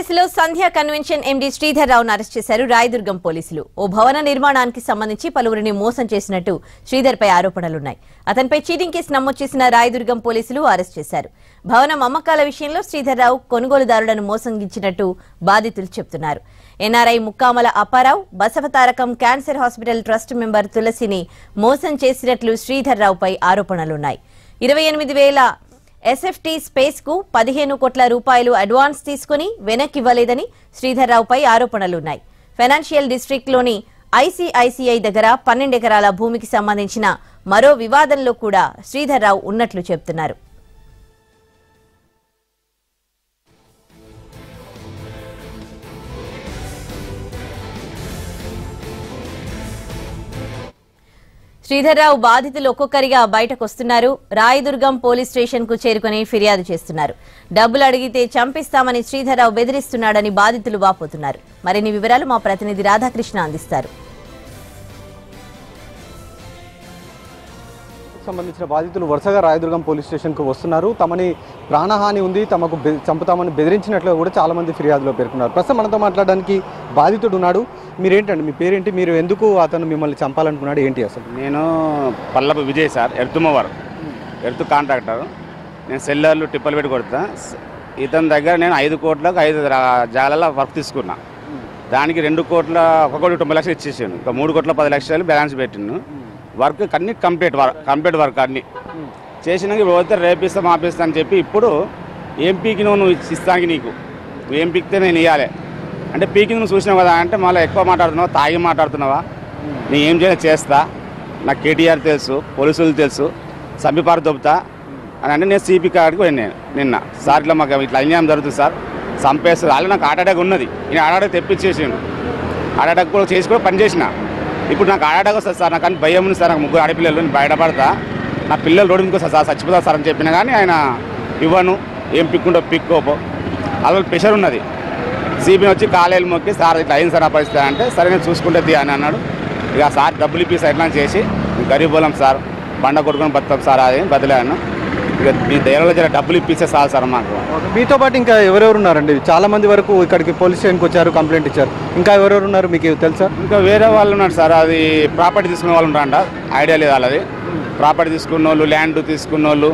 కేసులో సంధ్య convention MD Sridhar రావును arrest చేశారు రాయదుర్గం పోలీసులు ఓ భవన నిర్మాణానికి సంబంధించి పలువురిని మోసం చేసినట్టు శ్రీధర్ పై ఆరోపణలున్నాయి అతనిపై చీటింగ్ కేసు నమోదు చేసిన రాయదుర్గం పోలీసులు అరెస్ట్ చేశారు భవనం అమ్మకాల విషయంలో శ్రీధర్ రావు కొనుగోలుదారులను మోసగించినట్టు బాధితులు చెబుతున్నారు NRI Mukkamala Apparao Basavatarakam cancer hospital trust member తులసిని మోసం చేసినట్లు శ్రీధర్ రావుపై ఆరోపణలున్నాయి ఇరవై ఎనిమిది వేల ఎస్ఎఫ్టీ స్పేస్ కు పదిహేను కోట్ల రూపాయలు అడ్వాన్స్ తీసుకుని వెనక్కివ్వలేదని శ్రీధర్ రావుపై ఆరోపణలున్నాయి ఫైనాన్షియల్ డిస్ట్రిక్ట్ లోని ఐసీఐసీఐ దగ్గర పన్నెండు ఎకరాల భూమికి సంబంధించిన మరో వివాదంలో కూడా శ్రీధర్ రావు ఉన్నట్లు చెబుతున్నారు శ్రీధర్రావు బాధితులు ఒక్కొక్కరిగా బయటకు వస్తున్నారు రాయదుర్గం పోలీస్ స్టేషన్ కు చేరుకుని ఫిర్యాదు చేస్తున్నారు డబ్బులు అడిగితే చంపిస్తామని శ్రీధర్రావు బెదిరిస్తున్నాడని బాధితులు వాపోతున్నారు మరిన్ని వివరాలు మా ప్రతినిధి రాధాకృష్ణ అందిస్తారు సంబంధించిన బాధితులు వరుసగా రాయదుర్గం పోలీస్ స్టేషన్కు వస్తున్నారు తమని ప్రాణహాని ఉంది తమకు బె- చంపుతామని బెదిరించినట్లు కూడా చాలా మంది ఫిర్యాదులో పేర్కొన్నారు ప్రస్తుతం మనతో మాట్లాడడానికి బాధితుడు ఉన్నాడు మీరేంటండి మీ పేరేంటి మీరు ఎందుకు అతను మిమ్మల్ని చంపాలనుకున్నాడు ఏంటి అసలు నేను Pallapu Vijay sir earthmover earth contractor నేను సెల్లర్లు టిప్పలు పెట్టి కొడతా స- ఇతని దగ్గర నేను ఐదు కోట్లకు ఐదు రా- జాగాల వర్క్ తీసుకున్నా దానికి రెండు కోట్ల ఒక కోటి తొంభై లక్షలు ఇచ్చేసాను ఇంకా మూడు కోట్ల పది లక్షలు బ్యాలెన్స్ పెట్టిను వర్క్ అన్ని కంప్లీట్ వర్క్ కంప్లీట్ వర్క్ అన్ని చేసినాక ఇప్పుడు పోతే రేపిస్తా మాపిస్తా అని చెప్పి ఇప్పుడు ఏం పీకి నువ్వు నువ్వు ఇస్తానికి నీకు నువ్వు ఏం పీకితే నేను ఇవ్వాలి అంటే పీకింది నువ్వు చూసినావు కదా అంటే మళ్ళీ ఎక్కువ మాట్లాడుతున్నావా తాగి మాట్లాడుతున్నావా నేను ఏం చేయాలి చేస్తా నాకు కేటీఆర్ తెలుసు పోలీసులు తెలుసు సంబిపారు దొబ్బుతా అని అంటే నేను సిపి కాడికి పోయాను నేను నిన్న సార్ ఇట్లా మాకు ఇట్లా అన్యాయం జరుగుతుంది సార్ చంపేస్తుంది అలా నాకు హార్ట్ అటాక్ ఉన్నది నేను హార్ట్ అటాక్ తెప్పించేసాను హార్ట్ అటాక్ కూడా చేసి కూడా పని చేసిన ఇప్పుడు నాకు హార్ట్ అటాక్ వస్తుంది సార్ నాకు అని భయం ఉంది సార్ నాకు ముగ్గురు ఆడపిల్లలు నేను బయటపడతా నా పిల్లలు రోడ్డు మీదకి వస్తారు సార్ చచ్చిపోతా సార్ అని చెప్పినా కానీ ఆయన ఇవ్వను ఏం పిక్కుంటో పిక్కోపో అలా ప్రెషర్ ఉన్నది సిబిని వచ్చి కాలేలు మొక్కి సార్ ఇట్లా అయింది సార్ నా పరిస్థితి అంటే సరే నేను చూసుకుంటే అని అన్నాడు ఇక సార్ డబ్బులు ఇప్పి ఎట్లా చేసి గరీబ్ బోలం సార్ బండ కొట్టుకొని బతాం సార్ అది బదిలాను ఇక మీ దయలో జర డబ్బులు ఇప్పిస్తే సార్ సార్ మాకు మీతో పాటు ఇంకా ఎవరెవరు ఉన్నారండి చాలా మంది వరకు ఇక్కడికి పోలీస్ స్టేషన్కి వచ్చారు కంప్లైంట్ ఇచ్చారు ఇంకా ఎవరెవరు ఉన్నారు మీకు తెలుసా ఇంకా వేరే వాళ్ళు ఉన్నారు సార్ అది ప్రాపర్టీ తీసుకునే వాళ్ళు ఉంటారంట ఐడియా లేదు వాళ్ళది ప్రాపర్టీ తీసుకున్న వాళ్ళు ల్యాండ్ తీసుకున్న వాళ్ళు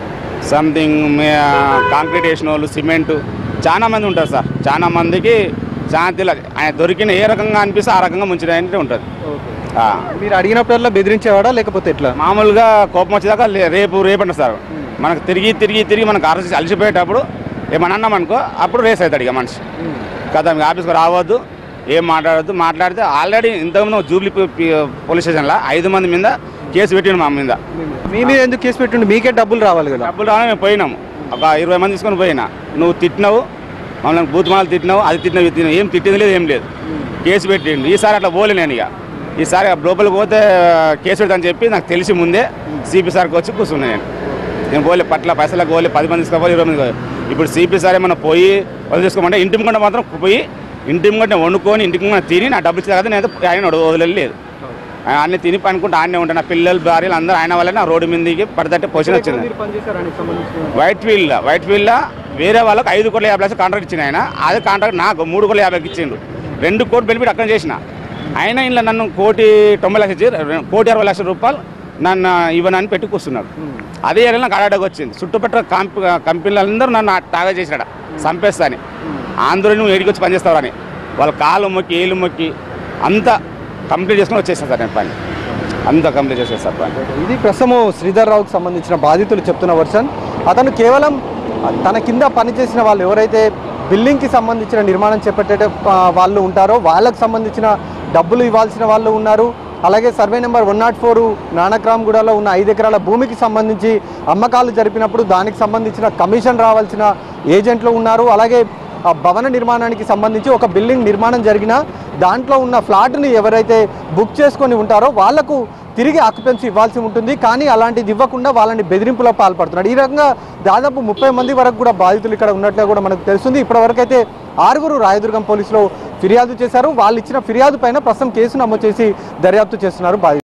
సంథింగ్ కాంక్రీట్ వేసిన వాళ్ళు సిమెంట్ చాలా మంది ఉంటారు సార్ చాలా మందికి చాలా తెలియదు ఆయన దొరికిన ఏ రకంగా అనిపిస్తే ఆ రకంగా ముంచడానికి ఉంటుంది ఆ. మీరు అడిగినప్పుడల్లా బెదిరించేవాడా లేకపోతే ఎట్లా మామూలుగా కోపం వచ్చేదాకా లే- రేపు రేపు అంట సార్ మనకు తిరిగి తిరిగి తిరిగి మనకు అరసి అలసిపోయేటప్పుడు ఏమన్నా అన్నాం అనుకో అప్పుడు రేస్ అవుతాడు ఇక మనిషి కదా మీ ఆఫీస్కి రావద్దు ఏం మాట్లాడద్దు మాట్లాడితే ఆల్రెడీ ఇంతకుముందు జూబ్లీ పో- పి- పోలీస్ స్టేషన్లో ఐదు మంది మీద కేసు పెట్టిండు మా మీద మీ మీద ఎందుకు కేసు పెట్టండి మీకే డబ్బులు రావాలి కదా డబ్బులు రావడం మేము పోయినాము ఒక ఇరవై మంది తీసుకొని పోయినా నువ్వు తిట్టినావు మమ్మల్ని బూత్ మాలు తిట్టినావు అది తిట్టినావు ఇది తిట్టినావు ఏం తిట్టింది లేదు ఏం లేదు కేసు పెట్టిండు ఈసారి అట్లా పోలే నేను ఇక ఈసారి లోపలికి పోతే కేసు పెడతాను చెప్పి నాకు తెలిసి ముందే సిపి సార్కి వచ్చి కూర్చున్నాను నేను నేను పోలే పట్ల పైసలకు పోలే పది మంది తీసుకోవాలి ఇరవై మంది తీసుకోవాలి. ఇప్పుడు సిపి సార్ ఏమన్నా పోయి వదిలి తీసుకోమంటే ఇంటి ముంగట మాత్రం పోయి ఇంటి ముంగట వండుకొని ఇంటికి ముంగట తిని నా డబ్బులు ఇచ్చే కదా నేను ఆయన వదిలేదు అన్ని తిని పనుకుంటే ఆయనే ఉంటాను నా పిల్లలు భార్యలు అందరూ ఆయన వల్ల నా రోడ్డు మీదకి పడతట్టే పొజిషన్ వచ్చింది మీరు పనిచేశారని సంబంధించిన వైట్ ఫీల్డ్ వైట్ ఫీల్డ్ వేరే వాళ్ళకి ఐదు కోట్ల యాభై లక్షలు కాంట్రాక్ట్ ఇచ్చిన ఆయన అదే కాంట్రాక్ట్ నాకు మూడు కోట్ల యాభైకి ఇచ్చిండు రెండు కోటి బెనిఫిట్ అక్కడ చేసిన ఆయన ఇంట్లో నన్ను కోటి తొంభై లక్షలు ఇచ్చి రె- కోటి అరవై లక్షల రూపాయలు నన్ను ఇవ్వనని పెట్టి కూర్చున్నాడు అదే ఏరియాలో నాకు అడాడకు వచ్చింది చుట్టుపక్కల కంప కంపెనీలు అందరూ నన్ను టాగా చేసినాడు చంపేస్తా అని ఆంధ్ర నువ్వు ఏడికి వచ్చి పనిచేస్తావని వాళ్ళ కాలు మొక్కి ఏళ్ళు మొక్కి అంతా కంప్లీట్ చేసుకొని వచ్చేస్తాను సార్ నేను పని అంతా కంప్లీట్ చేసేస్తాను పని ఇది ప్రస్తుతం శ్రీధర్ రావుకి సంబంధించిన బాధితులు చెప్తున్న వర్షన్ అతను కేవలం తన కింద పనిచేసిన వాళ్ళు ఎవరైతే బిల్డింగ్కి సంబంధించిన నిర్మాణం చేపట్టే ఆ, వాళ్ళు ఉంటారో వాళ్ళకి సంబంధించిన డబ్బులు ఇవ్వాల్సిన వాళ్ళు ఉన్నారు అలాగే survey number one not four నానక్రామ్గూడలో ఉన్న ఐదు ఎకరాల భూమికి సంబంధించి అమ్మకాలు జరిపినప్పుడు దానికి సంబంధించిన కమిషన్ రావాల్సిన ఏజెంట్లు ఉన్నారు అలాగే ఆ భవన నిర్మాణానికి సంబంధించి ఒక బిల్డింగ్ నిర్మాణం జరిగిన దాంట్లో ఉన్న ఫ్లాట్ని ఎవరైతే బుక్ చేసుకొని ఉంటారో వాళ్లకు తిరిగి ఆక్యుపెన్సీ ఇవ్వాల్సి ఉంటుంది కానీ అలాంటిది ఇవ్వకుండా వాళ్ళని బెదిరింపులో పాల్పడుతున్నాడు ఈ రకంగా దాదాపు ముప్పై మంది వరకు కూడా బాధితులు ఇక్కడ ఉన్నట్లుగా కూడా మనకు తెలుస్తుంది ఇప్పటివరకు అయితే ఆరుగురు రాయదుర్గం పోలీసులు ఫిర్యాదు చేశారు వాళ్ళు ఇచ్చిన ఫిర్యాదు పైన ప్రస్తుతం కేసు నమోదు చేసి దర్యాప్తు చేస్తున్నారు బాధితులు